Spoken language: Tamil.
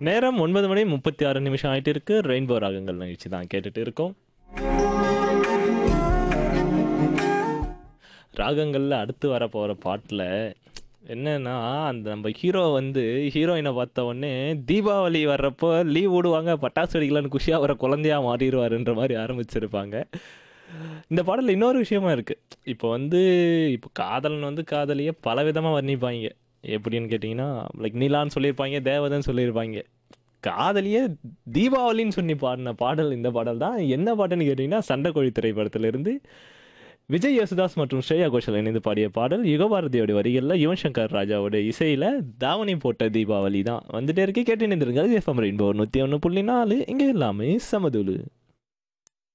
நேரம் ஒன்பது மணி முப்பத்தி ஆறு நிமிஷம் ஆயிட்டு இருக்கு ரெயின்போ ராகங்கள் நிகழ்ச்சி தான் கேட்டுட்டு இருக்கோம் ராகங்களில் அடுத்து வர போகிற பாட்டில் என்னன்னா அந்த நம்ம ஹீரோ வந்து ஹீரோயினை பார்த்த உடனே தீபாவளி வர்றப்போ லீவ் விடுவாங்க பட்டாசு வெடிக்கலான்னு குஷியாக வர குழந்தையா மாறிடுவாருன்ற மாதிரி ஆரம்பிச்சிருப்பாங்க இந்த பாடலில் இன்னொரு விஷயமா இருக்குது இப்போ வந்து இப்போ காதலன் வந்து காதலியை பல விதமாக வர்ணிப்பாங்க எப்படின்னு கேட்டிங்கன்னா லைக் நிலான்னு சொல்லியிருப்பாங்க தேவதன் சொல்லியிருப்பாங்க காதலியே தீபாவளின்னு சொல்லி பாடின பாடல் இந்த பாடல் தான் என்ன பாட்டுன்னு கேட்டிங்கன்னா சண்டைக்கோழி திரைப்படத்திலிருந்து விஜய் யேசுதாஸ் மற்றும் ஸ்ரேயா கோஷல் இணைந்து பாடிய பாடல் யுகபாரதியோட வரிகளில் யுவன் சங்கர் ராஜாவோட இசையில் தாவணி போட்ட தீபாவளி தான் வந்துட்டே இருக்கு கேட்டு நின்றுருங்க எஃப்எம் ரெயின்போ நூற்றி ஒன்று புள்ளி நாலு இங்கே எல்லாமே சமதுலு